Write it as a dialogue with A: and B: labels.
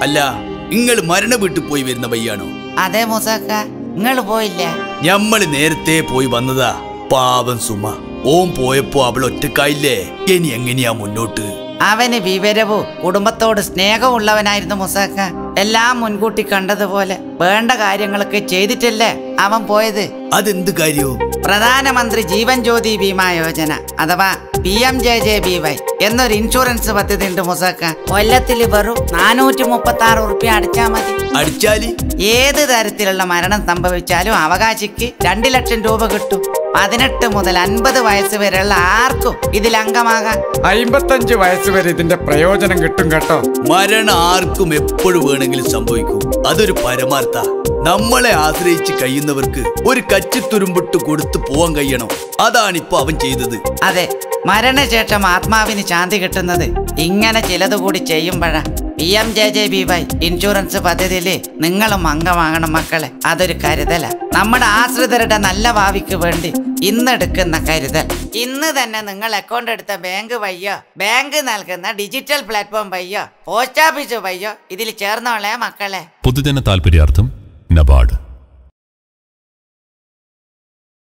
A: അല്ല നിങ്ങൾ മരണ വീട്ടിൽ പോയി വരുന്ന വയ്യാണോ
B: അതെ മൂസക്ക നിങ്ങൾ പോയില്ലേ
A: ഞമ്മള് നേരത്തെ പോയി വന്നതാ പാവം സുമ ഓൻ പോയപ്പോ അവൾ ഒറ്റക്കായില്ലേ ഇനി എങ്ങനെയാ മുന്നോട്ട്
B: അവന് വിവരവും കുടുംബത്തോട് സ്നേഹവും ഉള്ളവനായിരുന്നു മുസാക്ക എല്ലാം മുൻകൂട്ടി കണ്ടതുപോലെ വേണ്ട കാര്യങ്ങളൊക്കെ ചെയ്തിട്ടല്ലേ അവൻ പോയത്
A: അതെന്ത് കാര്യവും
B: പ്രധാനമന്ത്രി ജീവൻ ജ്യോതി ബീമാ യോജന അഥവാ P M J J B Y എന്നൊരു ഇൻഷുറൻസ് പദ്ധതി ഉണ്ട് മുസാക്ക കൊല്ലത്തിൽ വെറും നാനൂറ്റി മുപ്പത്തി ആറ് ഉറുപ്പ്യ അടിച്ചാൽ മതി
A: അടിച്ചാല്
B: ഏത് തരത്തിലുള്ള മരണം സംഭവിച്ചാലും അവകാശിക്ക് രണ്ട് ലക്ഷം രൂപ കിട്ടും പതിനെട്ട് മുതൽ അൻപത് വയസ്സ് വരെയുള്ള ആർക്കും ഇതിൽ അംഗമാകാം
C: അയിമ്പത്തഞ്ച് വയസ്സ് വരെ ഇതിന്റെ പ്രയോജനം കിട്ടും കേട്ടോ
A: മരണം ആർക്കും എപ്പോഴും വേണമെങ്കിലും സംഭവിക്കും അതൊരു പരമാർത്ഥ നമ്മളെ ആശ്രയിച്ച് കഴിയുന്നവർക്ക് ഒരു കച്ചിത്തുരുമ്പിട്ട് കൊടുത്തു പോവാൻ കഴിയണം അതാണിപ്പോ അവൻ ചെയ്തത്
B: അതെ മരണശേഷം ആത്മാവിന് ശാന്തി കിട്ടുന്നത് ഇങ്ങനെ ചിലത് കൂടി ചെയ്യുമ്പോഴാ P M J J B Y insurance പദ്ധതിയിൽ നിങ്ങളും അംഗമാകണം മക്കളെ അതൊരു കരുതല നമ്മുടെ ആശ്രിതരുടെ നല്ല ഭാവിക്ക് വേണ്ടി ഇന്നെടുക്കുന്ന കരുതൽ ഇന്ന് തന്നെ നിങ്ങൾ അക്കൗണ്ട് എടുത്ത ബാങ്ക് വയ്യോ ബാങ്ക് നൽകുന്ന ഡിജിറ്റൽ പ്ലാറ്റ്ഫോം വയ്യോ പോസ്റ്റ് ഓഫീസ് വയ്യോ ഇതിൽ ചേർന്നോളെ മക്കളെ
D: പൊതുജന താൽപര്യാർത്ഥം നബാർഡ്